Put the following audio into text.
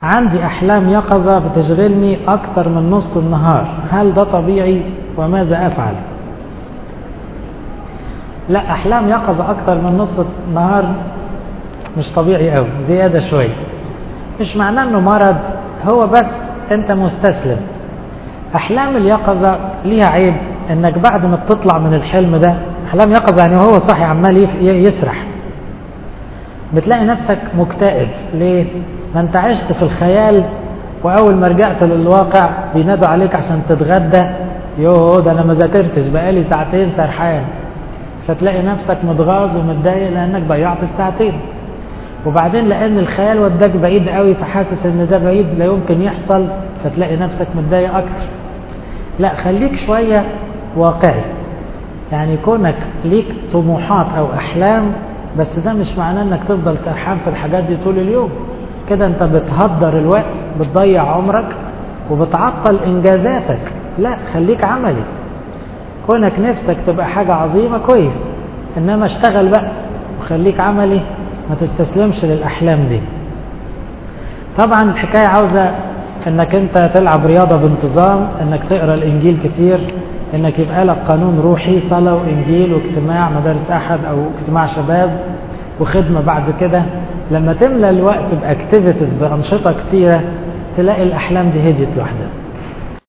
عندي أحلام يقظة بتشغلني أكتر من نص النهار هل ده طبيعي وماذا أفعل لا أحلام يقظة أكتر من نص النهار مش طبيعي أوي زيادة شوية مش معناه أنه مرض هو بس أنت مستسلم أحلام اليقظة ليها عيب أنك بعد ما بتطلع من الحلم ده أحلام يقظة يعني هو صاحي عمال يسرح بتلاقي نفسك مكتئب ليه؟ ما انت عشت في الخيال واول ما رجعت للواقع بينادوا عليك عشان تتغدى يوه ده انا ما ذاكرتش بقالي ساعتين سرحان فتلاقي نفسك متغاظ ومتضايق لانك ضيعت الساعتين وبعدين لان الخيال وداك بعيد قوي فحاسس ان ده بعيد لا يمكن يحصل فتلاقي نفسك متضايق اكتر لا خليك شوية واقعي يعني كونك ليك طموحات او احلام بس ده مش معناه انك تفضل سرحان في الحاجات دي طول اليوم كده انت بتهدر الوقت بتضيع عمرك وبتعطل انجازاتك لا خليك عملي كونك نفسك تبقى حاجة عظيمة كويس انما اشتغل بقى وخليك عملي ما تستسلمش للاحلام دي طبعا الحكاية عاوزة انك انت تلعب رياضة بانتظام انك تقرأ الانجيل كتير انك يبقى لك قانون روحي صلاة وانجيل واجتماع مدارس احد او اجتماع شباب وخدمة بعد كده لما تملى الوقت باكتيفيتيز بانشطة كتيرة تلاقي الاحلام دي هديت لوحدها